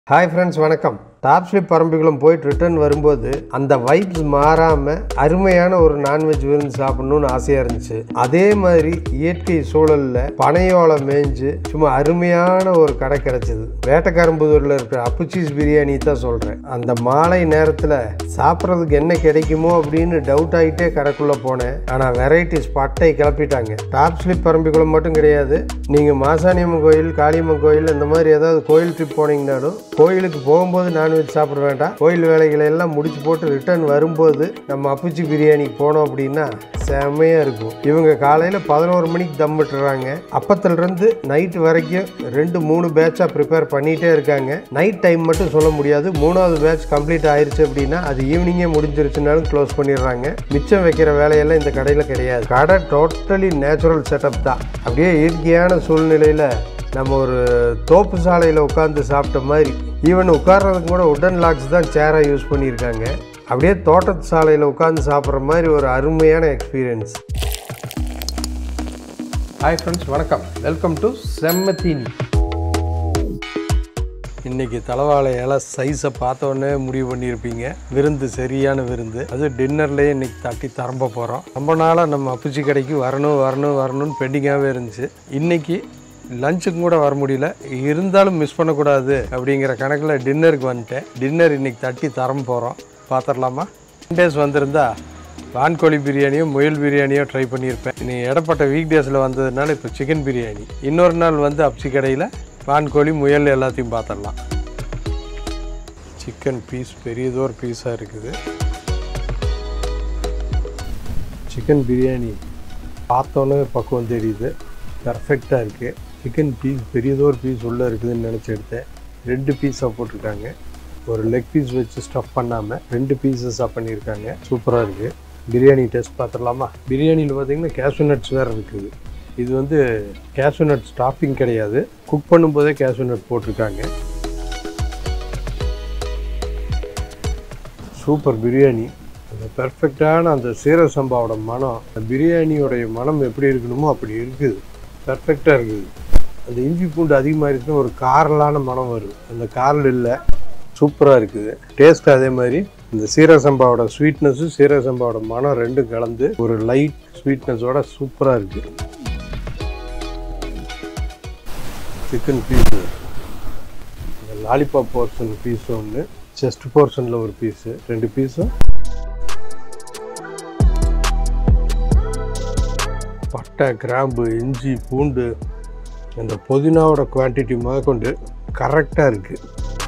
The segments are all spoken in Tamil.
ஹாய் ஃப்ரெண்ட்ஸ் வணக்கம் டாப் ஸ்லிப் பரம்பிக்குளம் போயிட்டு ரிட்டர்ன் வரும்போது அந்த வைப்ஸ் மாறாம அருமையான ஒரு நான்வெஜ் விருந்து சாப்பிடணும்னு ஆசையா இருந்துச்சு அதே மாதிரி இயற்கை சூழல்ல பனையோலை மேய்ஞ்சு சும்மா அருமையான ஒரு கடை கிடைச்சது வேட்டக்காரம்புதூர்ல இருக்கிற அப்புச்சீஸ் பிரியாணி தான் சொல்றேன் அந்த மாலை நேரத்துல சாப்பிட்றதுக்கு என்ன கிடைக்குமோ அப்படின்னு டவுட் ஆகிட்டே கடைக்குள்ள போனேன் ஆனா வெரைட்டிஸ் பட்டை கிளப்பிட்டாங்க டாப் ஸ்லிப் பரம்பிக்குளம் மட்டும் கிடையாது நீங்க மாசாணியம்மன் கோயில் காளியம்மன் கோயில் இந்த மாதிரி ஏதாவது கோயில் ட்ரிப் போனீங்கனாலும் கோயிலுக்கு போகும்போது நான்வெஜ் சாப்பிட வேண்டாம் கோயில் வேலைகளை எல்லாம் முடிச்சு போட்டு ரிட்டர்ன் வரும்போது நம்ம அப்புச்சி பிரியாணிக்கு போனோம் அப்படின்னா செம்மையா இருக்கும் இவங்க காலையில பதினோரு மணிக்கு தம் விட்டுறாங்க அப்பத்துல இருந்து நைட் வரைக்கும் ரெண்டு மூணு பேட்சா ப்ரிப்பேர் பண்ணிட்டே இருக்காங்க நைட் டைம் மட்டும் சொல்ல முடியாது மூணாவது பேட்ச் கம்ப்ளீட் ஆயிருச்சு அப்படின்னா அது ஈவினிங்கே முடிஞ்சிருச்சுனாலும் க்ளோஸ் பண்ணிடுறாங்க மிச்சம் வைக்கிற வேலையெல்லாம் இந்த கடையில் கிடையாது கடை டோட்டலி நேச்சுரல் செட்டப் தான் அப்படியே இயற்கையான சூழ்நிலையில் நம்ம ஒரு தோப்பு சாலையில் உட்காந்து சாப்பிட்ட மாதிரி ஈவன் உட்கார்றதுக்கு கூட உடன் லாக்ஸ் தான் சேராக யூஸ் பண்ணியிருக்காங்க அப்படியே தோட்டத்து சாலையில் உட்காந்து சாப்பிட்ற மாதிரி ஒரு அருமையான எக்ஸ்பீரியன்ஸ் ஹாய் ஃப்ரெண்ட்ஸ் வணக்கம் வெல்கம் டு செம்மத்தீனி இன்னைக்கு தலவாழை இலை சைஸை பார்த்தோன்னே முடிவு பண்ணியிருப்பீங்க விருந்து சரியான விருந்து அது டின்னர்லேயே இன்னைக்கு தட்டி தரம்ப போகிறோம் ரொம்ப நாளாக நம்ம அப்புச்சி கடைக்கு வரணும் வரணும் வரணும்னு பெண்டிங்காகவே இருந்துச்சு இன்னைக்கு லஞ்சுக்கும் கூட வர முடியல இருந்தாலும் மிஸ் பண்ணக்கூடாது அப்படிங்கிற கணக்கில் டின்னருக்கு வந்துட்டேன் டின்னர் இன்னைக்கு தட்டி தரம் போகிறோம் பார்த்துடலாமா டேஸ் வந்திருந்தா வான்கோழி பிரியாணியோ முயல் பிரியாணியோ ட்ரை பண்ணியிருப்பேன் நீ இடப்பட்ட வீக் டேஸில் வந்ததுனால இப்போ சிக்கன் பிரியாணி இன்னொரு நாள் வந்து அப்சி கடையில் வான்கோழி முயல் எல்லாத்தையும் பார்த்துடலாம் சிக்கன் பீஸ் பெரியதோர் பீஸாக இருக்குது சிக்கன் பிரியாணி பார்த்தோன்னே பக்குவம் தெரியுது பர்ஃபெக்டாக இருக்குது சிக்கன் பீஸ் பெரியதோர் பீஸ் உள்ளே இருக்குதுன்னு நினச்சி எடுத்தேன் ரெண்டு பீஸாக போட்டிருக்காங்க ஒரு லெக் பீஸ் வச்சு ஸ்டஃப் பண்ணாமல் ரெண்டு பீசஸாக பண்ணியிருக்காங்க சூப்பராக இருக்குது பிரியாணி டேஸ்ட் பார்த்துடலாமா பிரியாணியில் பார்த்தீங்கன்னா கேஷ்யூ நட்ஸ் வேறு இருக்குது இது வந்து கேஷ்யூ நட் ஸ்டாஃபிங் கிடையாது குக் பண்ணும்போதே கேஷ்யூ நட் போட்டிருக்காங்க சூப்பர் பிரியாணி அந்த பெர்ஃபெக்டான அந்த சீரக சம்பாவோட மனம் அந்த பிரியாணியோடைய மனம் எப்படி இருக்கணுமோ அப்படி இருக்குது பெர்ஃபெக்டாக இருக்குது அந்த இஞ்சி பூண்டு அதிகமாக இருக்குன்னு ஒரு காரலான மனம் வரும் அந்த காரல் இல்லை சூப்பராக இருக்குது டேஸ்ட் அதே மாதிரி இந்த சீரக சம்பாவோட ஸ்வீட்னஸும் சீரக சம்பாவோட மனம் ரெண்டும் கலந்து ஒரு லைட் ஸ்வீட்னஸோட சூப்பராக இருக்குது சிக்கன் பீஸு இந்த லாலிபாப் போர்ஷன் பீஸ் ஒன்று செஸ்ட் போர்ஷனில் ஒரு பீஸு ரெண்டு பீஸும் பட்டை கிராம்பு இஞ்சி பூண்டு அந்த புதினாவோட குவான்டிட்டி முதற்கொண்டு கரெக்டாக இருக்குது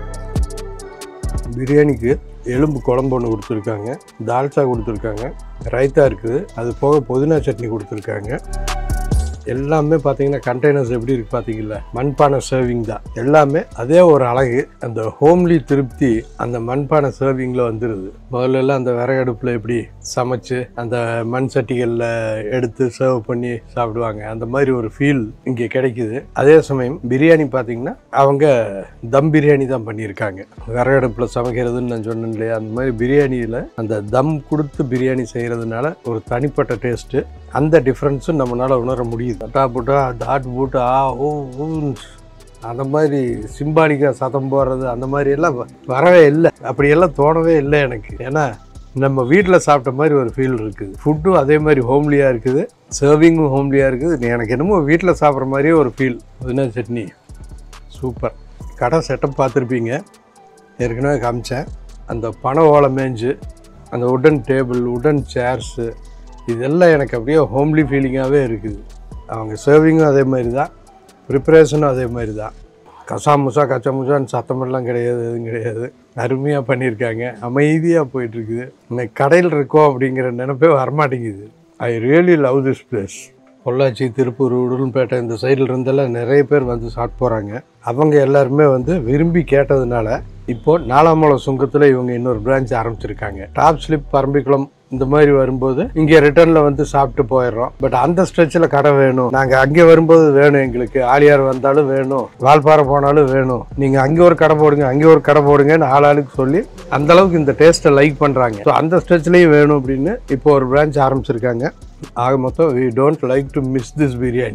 பிரியாணிக்கு எலும்பு குழம்பு ஒன்று கொடுத்துருக்காங்க தால்ச்சா கொடுத்துருக்காங்க ரைத்தா இருக்குது அது போக புதினா சட்னி கொடுத்துருக்காங்க எல்லாமே பார்த்தீங்கன்னா கண்டெய்னர்ஸ் எப்படி இருக்கு பார்த்தீங்களா மண்பானை சர்விங் தான் எல்லாமே அதே ஒரு அழகு அந்த ஹோம்லி திருப்தி அந்த மண்பானை சர்விங்கில் வந்துடுது முதல்ல எல்லாம் அந்த விறகடுப்பில் எப்படி சமைச்சு அந்த மண் சட்டிகளில் எடுத்து சர்வ் பண்ணி சாப்பிடுவாங்க அந்த மாதிரி ஒரு ஃபீல் இங்கே கிடைக்குது அதே சமயம் பிரியாணி பார்த்தீங்கன்னா அவங்க தம் பிரியாணி தான் பண்ணியிருக்காங்க விறகடுப்பில் சமைக்கிறதுன்னு நான் சொன்னேன் இல்லையா அந்த மாதிரி பிரியாணியில் அந்த தம் கொடுத்து பிரியாணி செய்கிறதுனால ஒரு தனிப்பட்ட டேஸ்ட்டு அந்த டிஃப்ரென்ஸும் நம்மளால் உணர முடியுது தட்டா புட்டா தாட் பூட்டு ஆ ஓ ஊன்னு அந்த மாதிரி சிம்பாலிக்காக சத்தம் போடுறது அந்த மாதிரி எல்லாம் வ- வரவே இல்லை அப்படியெல்லாம் தோணவே இல்லை எனக்கு ஏன்னா நம்ம வீட்டில் சாப்பிட்ட மாதிரி ஒரு ஃபீல் இருக்குது ஃபுட்டும் அதே மாதிரி ஹோம்லியாக இருக்குது சர்விங்கும் ஹோம்லியாக இருக்குது எனக்கு என்னமோ வீட்டில் சாப்பிட்ற மாதிரியே ஒரு ஃபீல் புதினா சட்னி சூப்பர் கடை செட்டப் பார்த்துருப்பீங்க ஏற்கனவே காமிச்சேன் அந்த பனை ஓலை மேஞ்சு அந்த உடன் டேபிள் உடன் சேர்ஸு இதெல்லாம் எனக்கு அப்படியே ஹோம்லி ஃபீலிங்காகவே இருக்குது அவங்க சர்விங்கும் அதே மாதிரி தான் ப்ரிப்பரேஷனும் அதே மாதிரி தான் கசாமுசா கச்சமுசான்னு சத்தமெல்லாம் கிடையாது எதுவும் கிடையாது அருமையாக பண்ணியிருக்காங்க அமைதியாக போயிட்டுருக்குது இன்னைக்கு கடையில் இருக்கோம் அப்படிங்கிற நினைப்பே வரமாட்டேங்குது I really love this place Pollachi Tiruppur Udumalpet இந்த சைடில் இருந்தெல்லாம் நிறைய பேர் வந்து சாப்பிட்டு போகிறாங்க அவங்க எல்லாருமே வந்து விரும்பி கேட்டதுனால இப்போ நாலாமலை சுங்கத்தில் இவங்க இன்னொரு பிரான்ச் ஆரம்பிச்சிருக்காங்க டாப் ஸ்லிப் பரம்பிக்குளம் இந்த மாதிரி வரும்போது இங்கே ரிட்டர்னில் வந்து சாப்பிட்டு போயிடுறோம் பட் அந்த ஸ்ட்ரெச்சில் கடை வேணும் நாங்கள் அங்கே வரும்போது வேணும் எங்களுக்கு ஆலியார் வந்தாலும் வேணும் வால்பாறை போனாலும் வேணும் நீங்கள் அங்கே ஒரு கடை போடுங்க அங்கே ஒரு கடை போடுங்கன்னு ஆளாளுக்கு சொல்லி அந்த அளவுக்கு இந்த டேஸ்ட்டை லைக் பண்ணுறாங்க ஸோ அந்த ஸ்ட்ரெச்லேயும் வேணும் அப்படின்னு இப்போ ஒரு பிரான்ச் ஆரம்பிச்சிருக்காங்க ஆக மொத்தம் we don't like to miss this biryani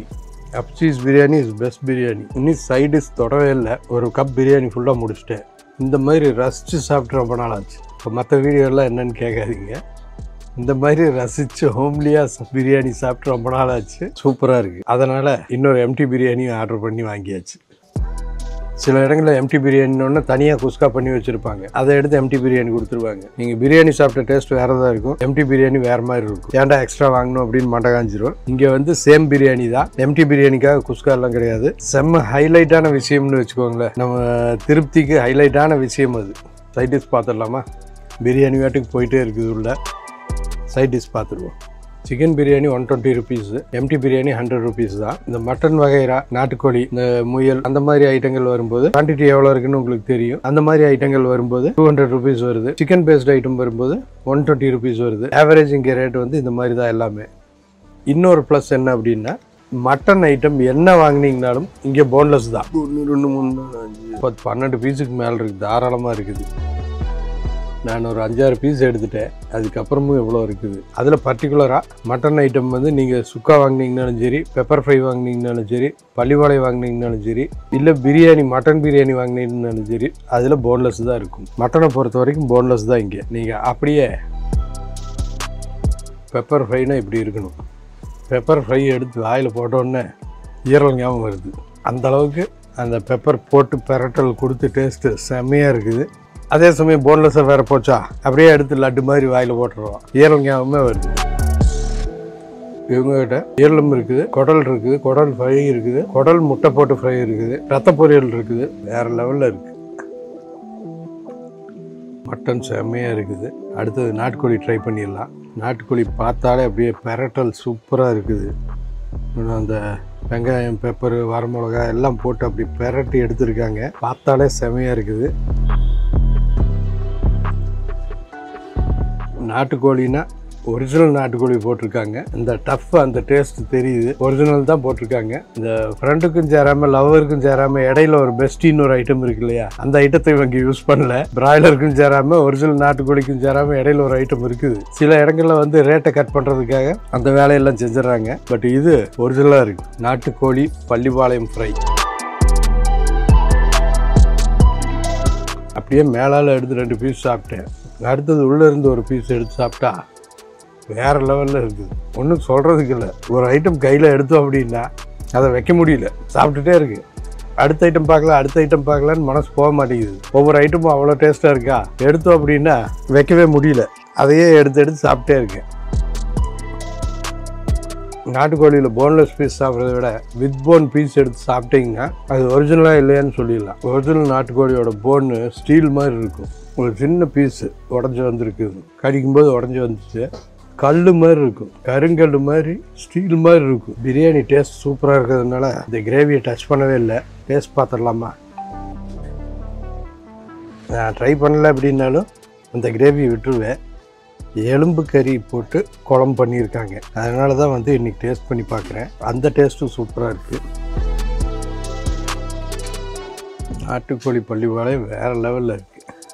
அப்சீஸ் பிரியாணி இஸ் பெஸ்ட் பிரியாணி இன்னும் சைடிஸ் தொடவே இல்லை ஒரு கப் பிரியாணி ஃபுல்லாக முடிச்சிட்டேன் இந்த மாதிரி ரசித்து சாப்பிட்டு ரொம்ப நாள் ஆச்சு இப்போ மற்ற வீடியோலாம் என்னன்னு கேட்காதீங்க இந்த மாதிரி ரசித்து ஹோம்லியாக பிரியாணி சாப்பிட்டு ரொம்ப நாள் ஆச்சு சூப்பராக இருக்குது அதனால் இன்னொரு எம்டி பிரியாணியும் ஆர்டர் பண்ணி வாங்கியாச்சு சில இடங்களில் எம்டி பிரியாணின்னு தனியாக குஸ்கா பண்ணி வச்சுருப்பாங்க அதை எடுத்து எம்டி பிரியாணி கொடுத்துருவாங்க நீங்கள் பிரியாணி சாப்பிட்ட டேஸ்ட் வேறு தான் இருக்கும் எம்டி பிரியாணி வேறு மாதிரி இருக்கும் ஏன்டா எக்ஸ்ட்ரா வாங்கணும் அப்படின்னு மண்டை காஞ்சிரும் இங்கே வந்து சேம் பிரியாணி தான் எம்டி பிரியாணிக்காக குஸ்கா எல்லாம் கிடையாது செம்ம ஹைலைட்டான விஷயம்னு வச்சுக்கோங்களேன் நம்ம திருப்திக்கு ஹைலைட்டான விஷயம் அது சைட் டிஷ் பார்த்துடலாமா பிரியாணி வாட்டுக்கு போயிட்டே இருக்குது உள்ள சைட் டிஷ் பார்த்துருவோம் chicken biryani one twenty rupees empty biryani hundred rupees தான் இந்த மட்டன் வகைரா நாட்டுக்கோழி இந்த முயல் அந்த மாதிரி ஐட்டங்கள் வரும்போது குவான்டிட்டி எவ்வளோ இருக்குன்னு உங்களுக்கு தெரியும் அந்த மாதிரி ஐட்டங்கள் வரும்போது டூ ஹண்ட்ரட் ருபீஸ் வருது சிக்கன் பேஸ்ட் ஐட்டம் வரும்போது ஒன் டுவெண்ட்டி ருபீஸ் வருது ஆவரேஜ் இங்கே ரேட் வந்து இந்த மாதிரி தான் எல்லாமே இன்னொரு ப்ளஸ் என்ன அப்படின்னா மட்டன் ஐட்டம் என்ன வாங்கினீங்கனாலும் இங்கே போன்லெஸ் தான் ஒன்று ரெண்டு மூணு நாலு அஞ்சு பத்து பன்னெண்டு பீஸுக்கு மேலே இருக்குது தாராளமாக இருக்குது நான் ஒரு அஞ்சாறு பீஸ் எடுத்துட்டேன் அதுக்கப்புறமும் எவ்வளோ இருக்குது அதில் பர்டிகுலராக மட்டன் ஐட்டம் வந்து நீங்கள் சுக்கா வாங்கினீங்கனாலும் சரி பெப்பர் ஃப்ரை வாங்கினீங்கனாலும் சரி பள்ளிவாழை வாங்கினீங்கனாலும் சரி இல்லை பிரியாணி மட்டன் பிரியாணி வாங்கினீங்கனாலும் சரி அதில் போன்லெஸ் தான் இருக்கும் மட்டனை பொறுத்த வரைக்கும் போன்லெஸ் தான் இங்கே நீங்கள் அப்படியே பெப்பர் ஃப்ரைனா இப்படி இருக்கணும் பெப்பர் ஃப்ரை எடுத்து வாயில் போட்டோன்னே ஈரல் ஞாபகம் வருது அந்த அளவுக்கு அந்த பெப்பர் போட்டு பெரட்டல் கொடுத்து டேஸ்ட்டு செம்மையாக இருக்குது அதே சமயம் போன்லெஸ்ஸை வேற போச்சா அப்படியே எடுத்து லட்டு மாதிரி வாயில் போட்டுருவோம் ஈரல் ஞாபகமே வருது இவங்ககிட்ட ஈரலும் இருக்குது குடல் இருக்குது குடல் ஃப்ரை இருக்குது குடல் முட்டை போட்டு ஃப்ரை இருக்குது ரத்த பொரியல் இருக்குது வேற லெவலில் இருக்குது மட்டன் செம்மையாக இருக்குது அடுத்தது நாட்டுக்கோழி ட்ரை பண்ணிடலாம் நாட்டுக்கோழி பார்த்தாலே அப்படியே பெரட்டல் சூப்பராக இருக்குது இன்னும் அந்த வெங்காயம் பெப்பர் வரமிளகா எல்லாம் போட்டு அப்படி பெரட்டி எடுத்திருக்காங்க பார்த்தாலே செமையாக இருக்குது நாட்டுக்கோழினா ஒரிஜினல் நாட்டுக்கோழி போட்டிருக்காங்க இந்த டஃப் அந்த டேஸ்ட் தெரியுது ஒரிஜினல் தான் போட்டிருக்காங்க இந்த ஃப்ரெண்டுக்கும் சேராம லவ்வருக்கும் சேராம இடையில ஒரு பெஸ்டின்னு ஒரு ஐட்டம் இருக்கு இல்லையா அந்த ஐட்டத்தை இவங்க யூஸ் பண்ணல பிராய்லருக்கும் சேராம ஒரிஜினல் நாட்டுக்கோழிக்கும் சேராம இடையில ஒரு ஐட்டம் இருக்குது சில இடங்கள்ல வந்து ரேட்டை கட் பண்றதுக்காக அந்த வேலையெல்லாம் செஞ்சிடறாங்க பட் இது ஒரிஜினலா இருக்கு நாட்டுக்கோழி பள்ளிப்பாளையம் ஃப்ரை அப்படியே மேலால் எடுத்து ரெண்டு பீஸ் சாப்பிட்டேன் அடுத்தது உள்ளே இருந்து ஒரு பீஸ் எடுத்து சாப்பிட்டா வேறு லெவலில் இருக்குது ஒன்றும் சொல்கிறதுக்கு இல்லை ஒரு ஐட்டம் கையில் எடுத்தோம் அப்படின்னா அதை வைக்க முடியல சாப்பிட்டுட்டே இருக்கு அடுத்த ஐட்டம் பார்க்கலாம் அடுத்த ஐட்டம் பார்க்கலான்னு மனசு போக மாட்டேங்குது ஒவ்வொரு ஐட்டமும் அவ்வளோ டேஸ்ட்டாக இருக்கா எடுத்தோம் அப்படின்னா வைக்கவே முடியல அதையே எடுத்து எடுத்து சாப்பிட்டே இருக்கேன் நாட்டுக்கோழியில் போன்லெஸ் பீஸ் சாப்பிட்றத விட வித் போன் பீஸ் எடுத்து சாப்பிட்டீங்கன்னா அது ஒரிஜினலாக இல்லையான்னு சொல்லிடலாம் ஒரிஜினல் நாட்டுக்கோழியோட போன்னு ஸ்டீல் மாதிரி இருக்கும் ஒரு சின்ன பீஸு உடஞ்சி வந்திருக்குது கடிக்கும்போது உடஞ்சி வந்துச்சு கல் மாதிரி இருக்கும் கருங்கல் மாதிரி ஸ்டீல் மாதிரி இருக்கும் பிரியாணி டேஸ்ட் சூப்பராக இருக்கிறதுனால இந்த கிரேவியை டச் பண்ணவே இல்லை டேஸ்ட் பார்த்துடலாமா நான் ட்ரை பண்ணல அப்படின்னாலும் அந்த கிரேவியை விட்டுருவேன் எலும்பு கறி போட்டு குழம்பு பண்ணியிருக்காங்க அதனால தான் வந்து இன்னைக்கு டேஸ்ட் பண்ணி பார்க்குறேன் அந்த டேஸ்ட்டும் சூப்பராக இருக்குது நாட்டுக்கோழி பள்ளிப்பாளையம் வேறு லெவலில் இருக்குது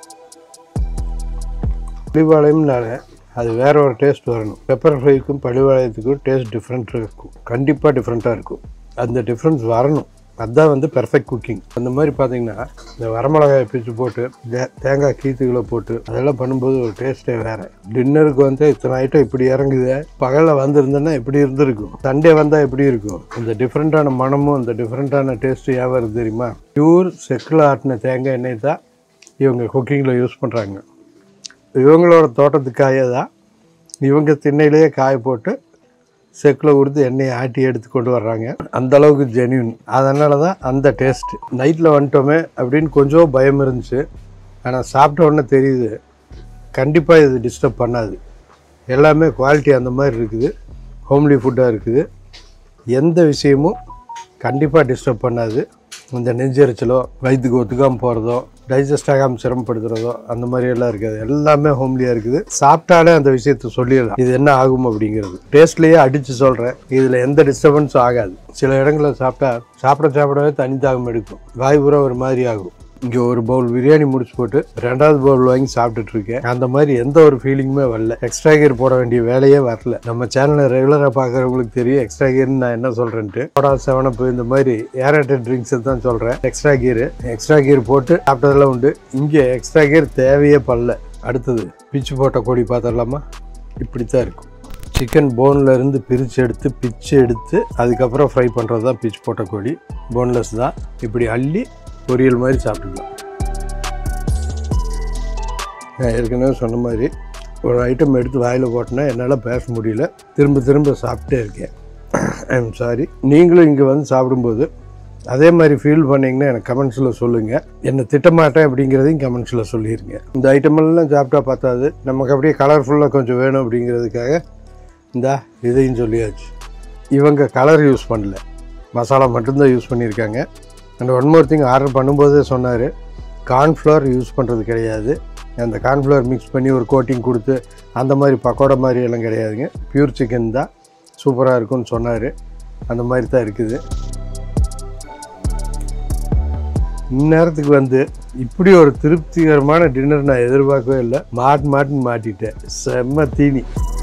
பள்ளிப்பாளையம்னால அது வேற ஒரு டேஸ்ட் வரணும் பெப்பர் ஃப்ரைக்கும் பள்ளிப்பாளையத்துக்கும் டேஸ்ட் டிஃப்ரெண்ட் இருக்கும் கண்டிப்பாக டிஃப்ரெண்ட்டாக இருக்கும் அந்த டிஃப்ரென்ஸ் வரணும் அதுதான் வந்து பெர்ஃபெக்ட் குக்கிங் அந்த மாதிரி பார்த்தீங்கன்னா இந்த வரமிளகாயை பிச்சு போட்டு தே- தேங்காய் கீத்துகளை போட்டு அதெல்லாம் பண்ணும்போது ஒரு டேஸ்ட்டே வேற டின்னருக்கு வந்து இத்தனை ஐட்டம் இப்படி இறங்குது பகலில் வந்திருந்தேன்னா எப்படி இருந்திருக்கும் சண்டே வந்தால் எப்படி இருக்கும் இந்த டிஃப்ரெண்ட்டான மனமும் இந்த டிஃப்ரெண்ட்டான டேஸ்ட்டு ஏன் வருது தெரியுமா பியூர் செக்கில் ஆட்டின தேங்காய் எண்ணெய் தான் இவங்க குக்கிங்கில் யூஸ் பண்ணுறாங்க இவங்களோட தோட்டத்து காயை தான் இவங்க திண்ணையிலேயே காய போட்டு செக்கில் கொடுத்து எண்ணெயை ஆட்டி எடுத்து கொண்டு வர்றாங்க அந்த அளவுக்கு ஜென்யூன் அதனால தான் அந்த டேஸ்ட் நைட்டில் வந்துட்டோமே அப்படின்னு கொஞ்சம் பயம் இருந்துச்சு ஆனால் சாப்பிட்ட உடனே தெரியுது கண்டிப்பாக இது டிஸ்டர்ப் பண்ணாது எல்லாமே குவாலிட்டி அந்த மாதிரி இருக்குது ஹோம்லி ஃபுட்டாக இருக்குது எந்த விஷயமும் கண்டிப்பாக டிஸ்டர்ப் பண்ணாது இந்த நெஞ்செரிச்சலோ வயிற்றுக்கு ஒத்துக்காமல் போகிறதோ டைஜஸ்ட் ஆகாமல் சிரமப்படுத்துறதோ அந்த மாதிரி எல்லாம் இருக்காது எல்லாமே ஹோம்லியாக இருக்குது சாப்பிட்டாலே அந்த விஷயத்த சொல்லிடலாம் இது என்ன ஆகும் அப்படிங்கிறது டேஸ்ட்லேயே அடித்து சொல்கிறேன் இதில் எந்த டிஸ்டர்பன்ஸும் ஆகாது சில இடங்களில் சாப்பிட்டா சாப்பிட சாப்பிடவே தனி தாகம் எடுக்கும் வாய் பூரா ஒரு மாதிரி ஆகும் இங்கே ஒரு பவுல் பிரியாணி முடிச்சு போட்டு ரெண்டாவது பவுல் வாங்கி சாப்பிட்டுட்டு இருக்கேன் அந்த மாதிரி எந்த ஒரு ஃபீலிங்குமே வரல எக்ஸ்ட்ரா கியர் போட வேண்டிய வேலையே வரல நம்ம சேனலை ரெகுலராக பார்க்குறவங்களுக்கு தெரியும் எக்ஸ்ட்ரா கியர்னு நான் என்ன சொல்கிறேன்ட்டு சோடா செவனப் இந்த மாதிரி ஏரேட்டட் ட்ரிங்க்ஸ் தான் சொல்கிறேன் எக்ஸ்ட்ரா கியர் எக்ஸ்ட்ரா கியர் போட்டு சாப்பிட்டதெல்லாம் உண்டு இங்கே எக்ஸ்ட்ரா கியர் தேவையே படல அடுத்தது பிச்சு போட்ட கோழி பார்த்துடலாமா இப்படி தான் இருக்கும் சிக்கன் போன்ல இருந்து பிரித்து எடுத்து பிச்சு எடுத்து அதுக்கப்புறம் ஃப்ரை பண்ணுறது தான் பிச்சு போட்ட கோழி போன்லெஸ் தான் இப்படி அள்ளி பொரியல் மாதிரி சாப்பிட்டுக்கலாம் நான் ஏற்கனவே சொன்ன மாதிரி ஒரு ஐட்டம் எடுத்து வாயில் போட்டேன்னா என்னால் பேச முடியல திரும்ப திரும்ப சாப்பிட்டே இருக்கேன் ஐ எம் சாரி நீங்களும் இங்கே வந்து சாப்பிடும்போது அதே மாதிரி ஃபீல் பண்ணீங்கன்னா எனக்கு கமெண்ட்ஸில் சொல்லுங்கள் என்னை திட்டமாட்டேன் அப்படிங்கிறதையும் கமெண்ட்ஸில் சொல்லிடுங்க இந்த ஐட்டமெல்லாம் சாப்பிட்டா பார்த்தாது நமக்கு அப்படியே கலர்ஃபுல்லாக கொஞ்சம் வேணும் அப்படிங்கிறதுக்காக இந்தா இதையும் சொல்லியாச்சு இவங்க கலர் யூஸ் பண்ணல மசாலா மட்டும்தான் யூஸ் பண்ணியிருக்காங்க and one more thing order பண்ணும்போதே சொன்னார் கார்ன்ஃப்ளவர் யூஸ் பண்ணுறது கிடையாது அந்த கார்ன்ஃப்ளவர் மிக்ஸ் பண்ணி ஒரு கோட்டிங் கொடுத்து அந்த மாதிரி பக்கோடா மாதிரி எல்லாம் கிடையாதுங்க பியூர் சிக்கன் தான் சூப்பராக இருக்கும்னு சொன்னார் அந்த மாதிரி தான் இருக்குது இந்நேரத்துக்கு வந்து இப்படி ஒரு திருப்திகரமான டின்னர் நான் எதிர்பார்க்கவே இல்லை மாட்டு மாட்டுன்னு மாட்டிட்டேன் செம்ம தீனி